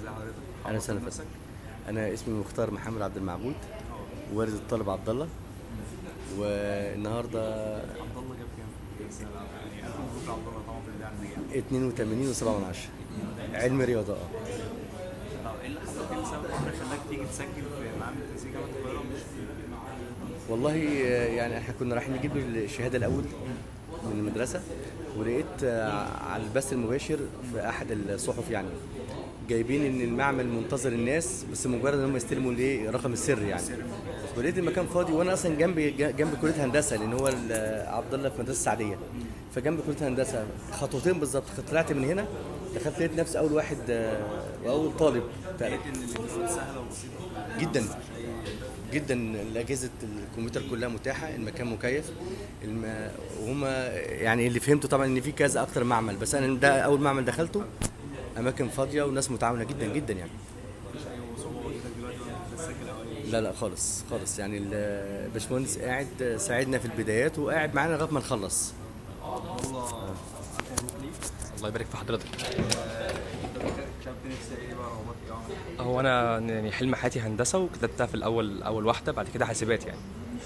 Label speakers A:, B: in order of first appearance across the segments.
A: ازي حضرتك
B: اهلا وسهلا
A: نفسك
B: فندم انا اسمي مختار محمد عبد المعبود والد الطالب عبد الله والنهارده
A: عبد الله جاب كام في السنه يعني الف مبروك عبد الله طبعا في البدايه عن النجاح
B: 82 و7 من عشرة علم رياضه اه
A: طب ايه اللي حصل ايه السبب اللي خلاك تيجي تسجل في معامل التنسيق جامعه القاهره مش في
B: والله آه، يعني احنا كنا رايحين نجيب الشهاده الاول من المدرسه ولقيت آه، على البث المباشر في احد الصحف يعني جايبين ان المعمل منتظر الناس بس مجرد ان هم يستلموا الايه رقم السر يعني ولقيت المكان فاضي وانا اصلا جنبي جنب كليه هندسه لان هو ال- عبد الله في مدرسه السعديه فجنب كليه هندسه خطوتين بالظبط طلعت من هنا دخلت لقيت نفسي اول واحد آه، واول طالب تقريبا
A: لقيت ان الامتحانات سهله وبسيطه
B: جدا جدا اجهزه الكمبيوتر كلها متاحه المكان مكيف الم... وهم يعني اللي فهمته طبعا ان في كذا اكتر معمل بس انا ده اول معمل دخلته اماكن فاضيه وناس متعاونه جدا جدا يعني
A: مفيش اي صعوبه واجهتك دلوقتي وانا بتسجل او اي
B: لا لا خالص خالص يعني الباشمهندس قاعد ساعدنا في البدايات وقاعد معانا لغايه ما نخلص
A: عبد الله الف مبروك ليك
C: الله يبارك في حضرتك
A: شاب نفسي ايه بقى رغبات ايه عمرك؟
C: هو انا يعني حلم حياتي هندسه وكتبتها في الاول اول واحده بعد كده حاسبات يعني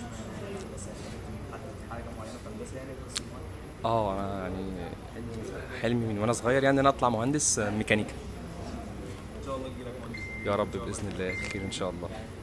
A: حاجه معينه في هندسه يعني بس
C: اه أنا يعني حلمي من وانا صغير يعني ان أنا اطلع مهندس ميكانيكا
A: ان شاء الله تجيلك مهندس
C: يا رب باذن الله خير ان شاء الله